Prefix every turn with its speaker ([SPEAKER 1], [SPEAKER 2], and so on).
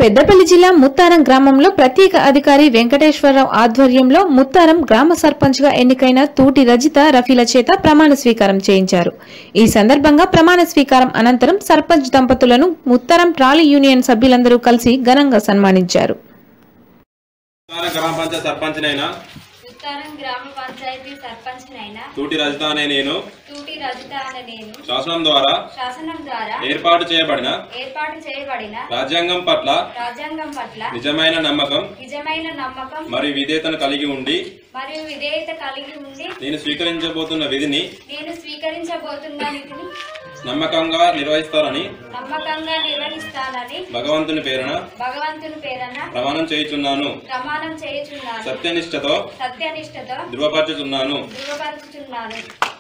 [SPEAKER 1] పెద్దపల్లి జిల్లా ముత్తారం గ్రామంలో ప్రత్యేక అధికారి వెంకటేశ్వరరావు ఆధ్వర్యంలో ముత్తారం గ్రామ సర్పంచ్గా ఎన్నికైన తూటి రజిత రఫీల చేత ప్రమాణ స్వీకారం చేయించారు ఈ సందర్భంగా ప్రమాణ స్వీకారం అనంతరం సర్పంచ్ దంపతులను ముత్తారం ట్రాలీ యూనియన్ సభ్యులందరూ కలిసి ఘనంగా సన్మానించారు
[SPEAKER 2] ఉత్తర గ్రామ పంచాయతీ సర్పంచ్నైనా
[SPEAKER 3] ఉత్తరం గ్రామ పంచాయతీ సర్పంచ్నైనా
[SPEAKER 2] తూటి రజిత అనే నేను
[SPEAKER 3] తూటి రజిత అనే నేను
[SPEAKER 2] శాసనం ద్వారా
[SPEAKER 3] శాసనం ద్వారా
[SPEAKER 2] ఏర్పాటు చేయబడిన
[SPEAKER 3] ఏర్పాటు చేయబడిన
[SPEAKER 2] రాజ్యాంగం పట్ల
[SPEAKER 3] రాజ్యాంగం పట్ల
[SPEAKER 2] నిజమైన నమ్మకం
[SPEAKER 3] నిజమైన నమ్మకం
[SPEAKER 2] మరియు విధేయతను కలిగి ఉండి
[SPEAKER 3] మరియు విధేయత కలిగి ఉండి
[SPEAKER 2] నేను స్వీకరించబోతున్న విధిని
[SPEAKER 3] నేను స్వీకరించబోతున్న విధిని
[SPEAKER 2] నమ్మకంగా నిర్వహిస్తానని
[SPEAKER 3] నమ్మకంగా నిర్వహిస్తానని
[SPEAKER 2] భగవంతుని పేరున
[SPEAKER 3] భగవంతుని పేరన
[SPEAKER 2] ప్రమాణం చేయుచున్నాను
[SPEAKER 3] ప్రమాణం చేయుచున్నాను
[SPEAKER 2] సత్యనిష్టతో
[SPEAKER 3] సత్యనిష్టతో
[SPEAKER 2] ధృవపరచుచున్నాను
[SPEAKER 3] ధృవపరుచుచున్నాను